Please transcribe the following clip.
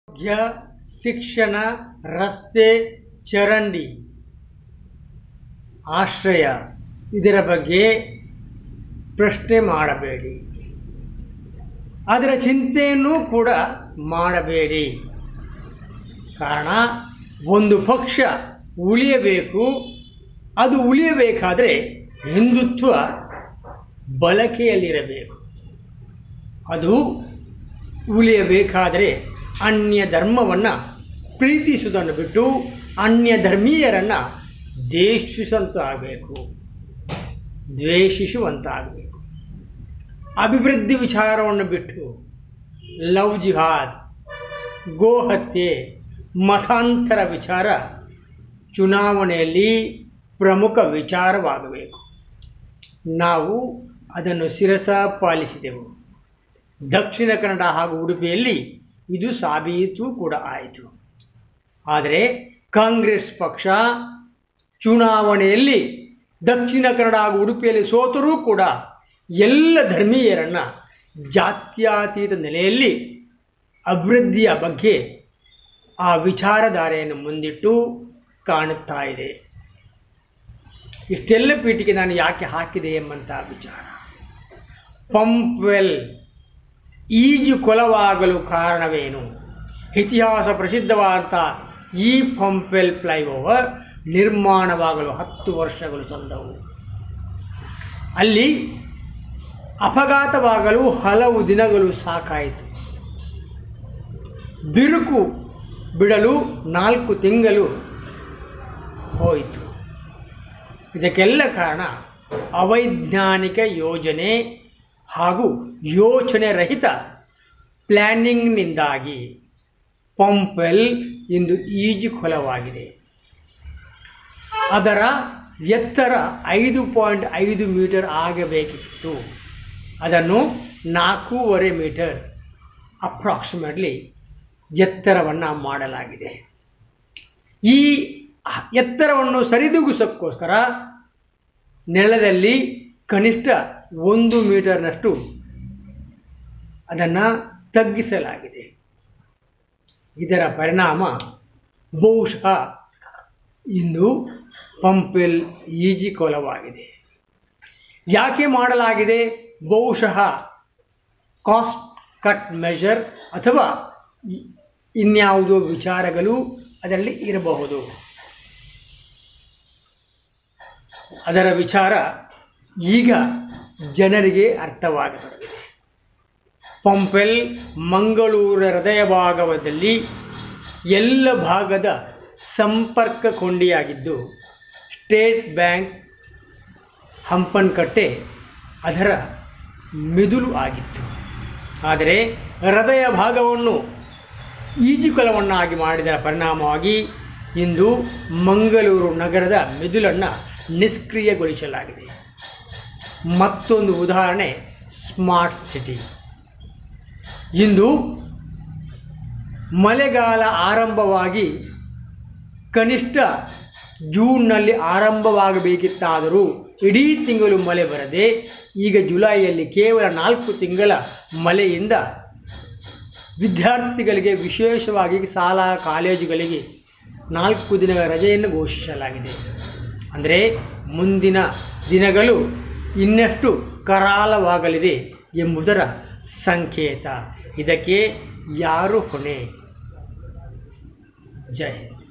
ಆರೋಗ್ಯ ಶಿಕ್ಷಣ ರಸ್ತೆ ಚರಂಡಿ ಆಶ್ರಯ ಇದರ ಬಗ್ಗೆ ಪ್ರಶ್ನೆ ಮಾಡಬೇಡಿ ಅದರ ಚಿಂತೆಯನ್ನು ಕೂಡ ಮಾಡಬೇಡಿ ಕಾರಣ ಒಂದು ಪಕ್ಷ ಉಳಿಯಬೇಕು ಅದು ಉಳಿಯಬೇಕಾದರೆ ಹಿಂದುತ್ವ ಬಳಕೆಯಲ್ಲಿರಬೇಕು ಅದು ಉಳಿಯಬೇಕಾದರೆ ಅನ್ಯ ಧರ್ಮವನ್ನು ಪ್ರೀತಿಸುವುದನ್ನು ಬಿಟ್ಟು ಅನ್ಯ ಧರ್ಮೀಯರನ್ನು ದ್ವೇಷಿಸುವಂತಾಗಬೇಕು ದ್ವೇಷಿಸುವಂತಾಗಬೇಕು ಅಭಿವೃದ್ಧಿ ವಿಚಾರವನ್ನು ಬಿಟ್ಟು ಲವ್ ಜಿಹಾದ್ ಗೋಹತ್ಯೆ ಮತಾಂತರ ವಿಚಾರ ಚುನಾವಣೆಯಲ್ಲಿ ಪ್ರಮುಖ ವಿಚಾರವಾಗಬೇಕು ನಾವು ಅದನ್ನು ಶಿರಸ ಪಾಲಿಸಿದೆವು ದಕ್ಷಿಣ ಕನ್ನಡ ಹಾಗೂ ಉಡುಪಿಯಲ್ಲಿ ಇದು ಸಾಬೀತು ಕೂಡ ಆಯಿತು ಆದರೆ ಕಾಂಗ್ರೆಸ್ ಪಕ್ಷ ಚುನಾವಣೆಯಲ್ಲಿ ದಕ್ಷಿಣ ಕನ್ನಡ ಹಾಗೂ ಉಡುಪಿಯಲ್ಲಿ ಸೋತರೂ ಕೂಡ ಎಲ್ಲ ಧರ್ಮೀಯರನ್ನು ಜಾತ್ಯತೀತ ನೆಲೆಯಲ್ಲಿ ಅಭಿವೃದ್ಧಿಯ ಬಗ್ಗೆ ಆ ವಿಚಾರಧಾರೆಯನ್ನು ಮುಂದಿಟ್ಟು ಕಾಣುತ್ತಾ ಇದೆ ಇಷ್ಟೆಲ್ಲ ಪೀಠಿಗೆ ನಾನು ಯಾಕೆ ಹಾಕಿದೆ ಎಂಬಂಥ ವಿಚಾರ ಪಂಪ್ವೆಲ್ ಈಜು ಕೊಲವಾಗಲು ಕಾರಣವೇನು ಇತಿಹಾಸ ಪ್ರಸಿದ್ಧವಾದಂಥ ಈ ಪಂಪ್ವೆಲ್ ಫ್ಲೈಓವರ್ ನಿರ್ಮಾಣವಾಗಲು ಹತ್ತು ವರ್ಷಗಳು ಸಂದವು ಅಲ್ಲಿ ಅಪಘಾತವಾಗಲು ಹಲವು ದಿನಗಳು ಸಾಕಾಯಿತು ಬಿರುಕು ಬಿಡಲು ನಾಲ್ಕು ತಿಂಗಳು ಹೋಯಿತು ಇದಕ್ಕೆಲ್ಲ ಕಾರಣ ಅವೈಜ್ಞಾನಿಕ ಯೋಜನೆ ಹಾಗೂ ಯೋಚನೆ ರಹಿತ ಪ್ಲ್ಯಾನಿಂಗ್ನಿಂದಾಗಿ ಪಂಪೆಲ್ ಇಂದು ಈಜುಕೊಲವಾಗಿದೆ ಅದರ ಎತ್ತರ ಐದು ಪಾಯಿಂಟ್ ಐದು ಮೀಟರ್ ಆಗಬೇಕಿತ್ತು ಅದನ್ನು ನಾಲ್ಕೂವರೆ ಮೀಟರ್ ಅಪ್ರಾಕ್ಸಿಮೇಟ್ಲಿ ಎತ್ತರವನ್ನು ಮಾಡಲಾಗಿದೆ ಈ ಎತ್ತರವನ್ನು ಸರಿದೂಗಿಸೋಕ್ಕೋಸ್ಕರ ನೆಲದಲ್ಲಿ ಕನಿಷ್ಠ ಒಂದು ಮೀಟರ್ನಷ್ಟು ಅದನ್ನು ತಗ್ಗಿಸಲಾಗಿದೆ ಇದರ ಪರಿಣಾಮ ಬಹುಶಃ ಇಂದು ಪಂಪೆಲ್ ಈಜಿಕೊಲವಾಗಿದೆ ಯಾಕೆ ಮಾಡಲಾಗಿದೆ ಬಹುಶಃ ಕಾಸ್ಟ್ ಕಟ್ ಮೆಷರ್ ಅಥವಾ ಇ- ಇನ್ಯಾವುದೋ ವಿಚಾರಗಳು ಅದರಲ್ಲಿ ಇರಬಹುದು ಅದರ ವಿಚಾರ ಈಗ ಜನರಿಗೆ ಅರ್ಥವಾಗತೊಡಗಿದೆ ಪಂಪೆಲ್ ಮಂಗಳೂರ ಹೃದಯ ಭಾಗದಲ್ಲಿ ಎಲ್ಲ ಭಾಗದ ಸಂಪರ್ಕ ಕೊಂಡಿಯಾಗಿದ್ದು ಸ್ಟೇಟ್ ಬ್ಯಾಂಕ್ ಹಂಪನಕಟ್ಟೆ ಅದರ ಮಿದುಲು ಆಗಿತ್ತು ಆದರೆ ಹೃದಯ ಭಾಗವನ್ನು ಈಜುಕೊಲವನ್ನಾಗಿ ಮಾಡಿದ ಪರಿಣಾಮವಾಗಿ ಇಂದು ಮಂಗಳೂರು ನಗರದ ಮಿದುಲನ್ನು ನಿಷ್ಕ್ರಿಯಗೊಳಿಸಲಾಗಿದೆ ಮತ್ತೊಂದು ಉದಾಹರಣೆ ಸ್ಮಾರ್ಟ್ ಸಿಟಿ ಇಂದು ಮಳೆಗಾಲ ಆರಂಭವಾಗಿ ಕನಿಷ್ಠ ಜೂನ್ನಲ್ಲಿ ಆರಂಭವಾಗಬೇಕಿತ್ತಾದರೂ ಇಡೀ ತಿಂಗಳು ಮಳೆ ಬರದೆ ಈಗ ಜುಲೈಯಲ್ಲಿ ಕೇವಲ ನಾಲ್ಕು ತಿಂಗಳ ಮಳೆಯಿಂದ ವಿದ್ಯಾರ್ಥಿಗಳಿಗೆ ವಿಶೇಷವಾಗಿ ಶಾಲಾ ಕಾಲೇಜುಗಳಿಗೆ ನಾಲ್ಕು ದಿನಗಳ ರಜೆಯನ್ನು ಘೋಷಿಸಲಾಗಿದೆ ಅಂದರೆ ಮುಂದಿನ ದಿನಗಳು ಇನ್ನಷ್ಟು ಕರಾಳವಾಗಲಿದೆ ಎಂಬುದರ ಸಂಕೇತ ಇದಕ್ಕೆ ಯಾರು ಹೊಣೆ ಜೈ ಹಿಂದ್